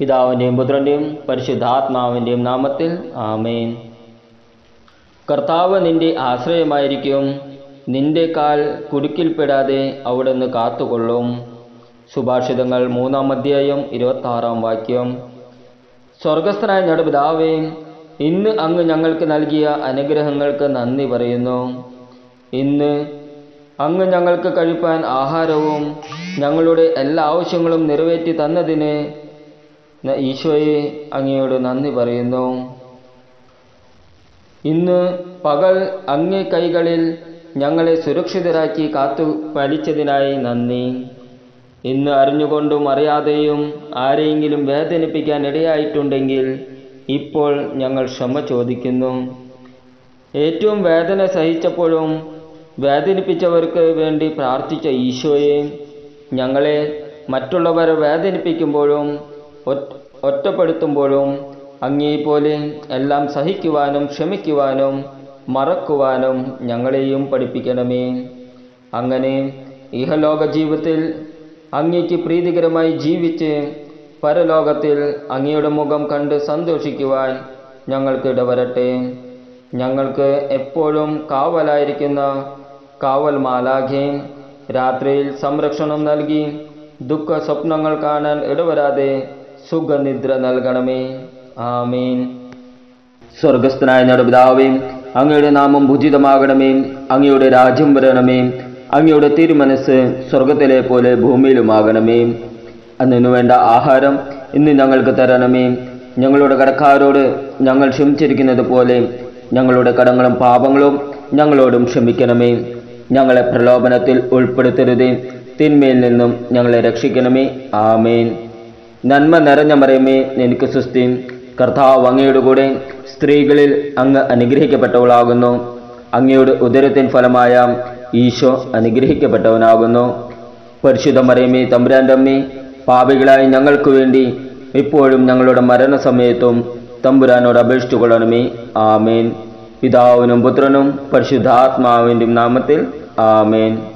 പിതാവിൻ്റെയും പുത്രൻ്റെയും പരിശുദ്ധാത്മാവിൻ്റെയും നാമത്തിൽ ആമേൻ കർത്താവ് നിന്റെ ആശ്രയമായിരിക്കും നിന്റെ കാൽ കുടുക്കിൽപ്പെടാതെ അവിടുന്ന് കാത്തുകൊള്ളും സുഭാഷിതങ്ങൾ മൂന്നാം അധ്യായം ഇരുപത്താറാം വാക്യം സ്വർഗസ്ഥനായ ഞങ്ങളുടെ പിതാവേ ഇന്ന് അങ്ങ് ഞങ്ങൾക്ക് നൽകിയ അനുഗ്രഹങ്ങൾക്ക് നന്ദി പറയുന്നു ഇന്ന് അങ്ങ് ഞങ്ങൾക്ക് കഴിപ്പാൻ ആഹാരവും ഞങ്ങളുടെ എല്ലാ ആവശ്യങ്ങളും നിറവേറ്റി തന്നതിന് ന- ഈശോയെ അങ്ങയോട് നന്ദി പറയുന്നു ഇന്ന് പകൽ അങ്ങേ കൈകളിൽ ഞങ്ങളെ സുരക്ഷിതരാക്കി കാത്തു പാലിച്ചതിനായി നന്ദി ഇന്ന് അറിഞ്ഞുകൊണ്ടും അറിയാതെയും ആരെയെങ്കിലും വേദനിപ്പിക്കാൻ ഇടയായിട്ടുണ്ടെങ്കിൽ ഇപ്പോൾ ഞങ്ങൾ ക്ഷമ ചോദിക്കുന്നു ഏറ്റവും വേദന സഹിച്ചപ്പോഴും വേദനിപ്പിച്ചവർക്ക് വേണ്ടി പ്രാർത്ഥിച്ച ഈശോയെ ഞങ്ങളെ മറ്റുള്ളവരെ വേദനിപ്പിക്കുമ്പോഴും ഒറ്റ- ഒറ്റപ്പെടുത്തുമ്പോഴും അങ്ങേപോലെ എല്ലാം സഹിക്കുവാനും ക്ഷമിക്കുവാനും മറക്കുവാനും ഞങ്ങളെയും പഠിപ്പിക്കണമേ അങ്ങനെ ഇഹലോക ജീവിതത്തിൽ അങ്ങേക്ക് പ്രീതികരമായി ജീവിച്ച് പരലോകത്തിൽ അങ്ങയുടെ മുഖം കണ്ട് സന്തോഷിക്കുവാൻ ഞങ്ങൾക്ക് ഇടവരട്ടെ ഞങ്ങൾക്ക് എപ്പോഴും കാവലായിരിക്കുന്ന കാവൽ മാലാഖെ രാത്രിയിൽ സംരക്ഷണം നൽകി ദുഃഖ സ്വപ്നങ്ങൾ കാണാൻ ഇടവരാതെ സുഖനിദ്ര നൽകണമേ ആമീൻ സ്വർഗസ്ഥനായ ഞങ്ങളുടെ പിതാവേ അങ്ങയുടെ നാമം ഭുജിതമാകണമേ അങ്ങയുടെ രാജ്യം വരണമേ അങ്ങയുടെ തിരുമനസ് സ്വർഗത്തിലെ പോലെ ഭൂമിയിലുമാകണമേ അന്നിനു വേണ്ട ആഹാരം ഇന്ന് ഞങ്ങൾക്ക് തരണമേ ഞങ്ങളുടെ കടക്കാരോട് ഞങ്ങൾ ക്ഷമിച്ചിരിക്കുന്നത് പോലെ ഞങ്ങളുടെ കടങ്ങളും പാപങ്ങളും ഞങ്ങളോടും ക്ഷമിക്കണമേ ഞങ്ങളെ പ്രലോഭനത്തിൽ ഉൾപ്പെടുത്തരുതേ തിന്മയിൽ നിന്നും ഞങ്ങളെ രക്ഷിക്കണമേ ആമേൻ നന്മ നിറഞ്ഞ മറിയമേ എനിക്ക് സുസ്ഥി കർത്താവ് അങ്ങയുടെ കൂടെ സ്ത്രീകളിൽ അങ്ങ് അനുഗ്രഹിക്കപ്പെട്ടവളാകുന്നു അങ്ങയുടെ ഉദരത്തിൻ ഫലമായ ഈശോ അനുഗ്രഹിക്കപ്പെട്ടവനാകുന്നു പരിശുദ്ധ മറിയമേ തമ്പുരാൻ്റെ അമ്മേ പാപികളായി ഞങ്ങൾക്ക് വേണ്ടി ഇപ്പോഴും ഞങ്ങളുടെ മരണസമയത്തും തമ്പുരാനോട് അപേക്ഷിച്ചു കൊള്ളണമേ ആമേൻ പിതാവിനും പുത്രനും പരിശുദ്ധാത്മാവിൻ്റെ നാമത്തിൽ ആമേൻ